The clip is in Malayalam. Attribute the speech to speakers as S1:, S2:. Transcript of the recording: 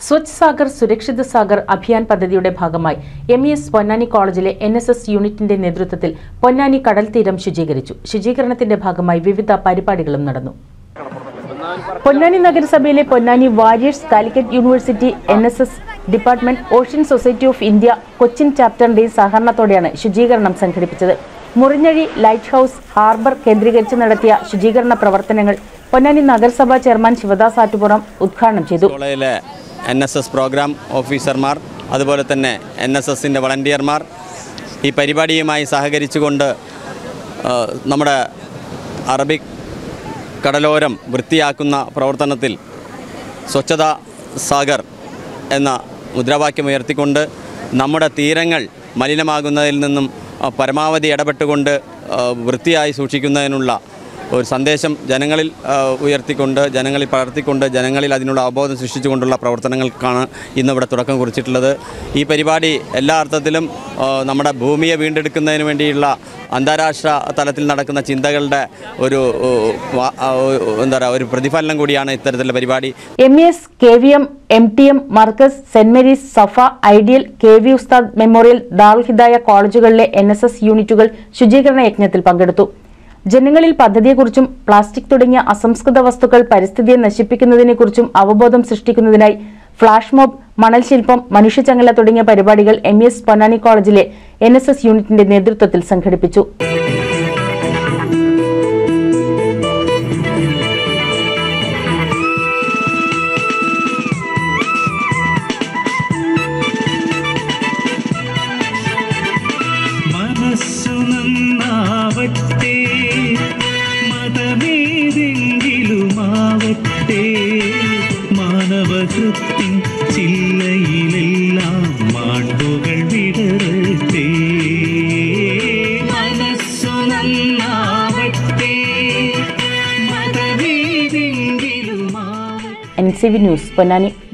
S1: സ്വച്ഛ് സാഗർ സുരക്ഷിത് സാഗർ അഭിയാൻ പദ്ധതിയുടെ ഭാഗമായി എം ഇ എസ് പൊന്നാനി കോളേജിലെ എൻ എസ് എസ് യൂണിറ്റിന്റെ നേതൃത്വത്തിൽ പൊന്നാനി കടൽ തീരം ശുചീകരിച്ചു ശുചീകരണത്തിന്റെ ഭാഗമായി വിവിധ പരിപാടികളും നടന്നു പൊന്നാനി നഗരസഭയിലെ Ponnani warriors Calicut university N S S department ocean society of India Cochin ചാപ്റ്ററിന്റെ സഹകരണത്തോടെയാണ് ശുചീകരണം സംഘടിപ്പിച്ചത് മുറിഞ്ഞഴി ലൈറ്റ് ഹൌസ് ഹാർബർ കേന്ദ്രീകരിച്ച് നടത്തിയ ശുചീകരണ പ്രവർത്തനങ്ങൾ പൊന്നാനി നഗരസഭാ ചെയർമാൻ ശിവദാസ് ആറ്റുപുറം ഉദ്ഘാടനം ചെയ്തു
S2: കോളേജിലെ എൻ എസ് എസ് പ്രോഗ്രാം ഓഫീസർമാർ അതുപോലെ തന്നെ എൻ എസ് എസിൻ്റെ വളണ്ടിയർമാർ ഈ പരിപാടിയുമായി സഹകരിച്ചുകൊണ്ട് ആ, നമ്മുടെ അറബിക് കടലോരം വൃത്തിയാക്കുന്ന പ്രവർത്തനത്തിൽ സ്വച്ഛത സാഗർ എന്ന മുദ്രാവാക്യം ഉയർത്തിക്കൊണ്ട് നമ്മുടെ തീരങ്ങൾ മലിനമാകുന്നതിൽ നിന്നും ആ, പരമാവധി ഇടപെട്ടുകൊണ്ട് ആ, വൃത്തിയായി സൂക്ഷിക്കുന്നതിനുള്ള ഒരു സന്ദേശം ജനങ്ങളിൽ ആ, ഉയർത്തിക്കൊണ്ട് ജനങ്ങളിൽ പകർത്തിക്കൊണ്ട് ജനങ്ങളിൽ അതിനുള്ള അവബോധം സൃഷ്ടിച്ചുകൊണ്ടുള്ള പ്രവർത്തനങ്ങൾക്കാണ് ഇന്നിവിടെ തുടക്കം കുറിച്ചിട്ടുള്ളത് ഈ പരിപാടി എല്ലാ അർത്ഥത്തിലും ആ, നമ്മുടെ ഭൂമിയെ വീണ്ടെടുക്കുന്നതിന് വേണ്ടിയുള്ള അന്താരാഷ്ട്ര തലത്തിൽ നടക്കുന്ന ചിന്തകളുടെ ഒരു ഓ, വാ- ആ, ഓ, എന്താ പറയുക ഒരു പ്രതിഫലനം കൂടിയാണ് ഇത്തരത്തിലുള്ള പരിപാടി
S1: M E S K V M M T M Markaz സെന്റ് Mary's Safa ideal K V Ustad memorial Darul Hidaya കോളേജുകളിലെ എൻ എസ് എസ് യൂണിറ്റുകൾ ശുചീകരണ യജ്ഞത്തിൽ പങ്കെടുത്തു ജനങ്ങളിൽ പദ്ധതിയെക്കുറിച്ചും പ്ലാസ്റ്റിക് തുടങ്ങിയ അസംസ്കൃത വസ്തുക്കൾ പരിസ്ഥിതിയെ നശിപ്പിക്കുന്നതിനെക്കുറിച്ചും അവബോധം സൃഷ്ടിക്കുന്നതിനായി ഫ്ളാഷ് മോബ് മണൽ ശില്പം മനുഷ്യചങ്ങല തുടങ്ങിയ പരിപാടികൾ എം ഇ എസ് പൊന്നാനി കോളേജിലെ എൻ എസ് എസ് യൂണിറ്റിന്റെ നേതൃത്വത്തിൽ സംഘടിപ്പിച്ചു
S3: മനസ്സു നന്നാവട്ടെ മതമേതെങ്കിലുമാവട്ടെ മാനവകൃത്തിൻ ചില്ലയിലെല്ലാം മാണ്ടുകൾ വിടരട്ടെ മനസ്സു നന്നാവട്ടെ മതമേതെങ്കിലുമാവട്ടെ
S1: N C V news Ponnani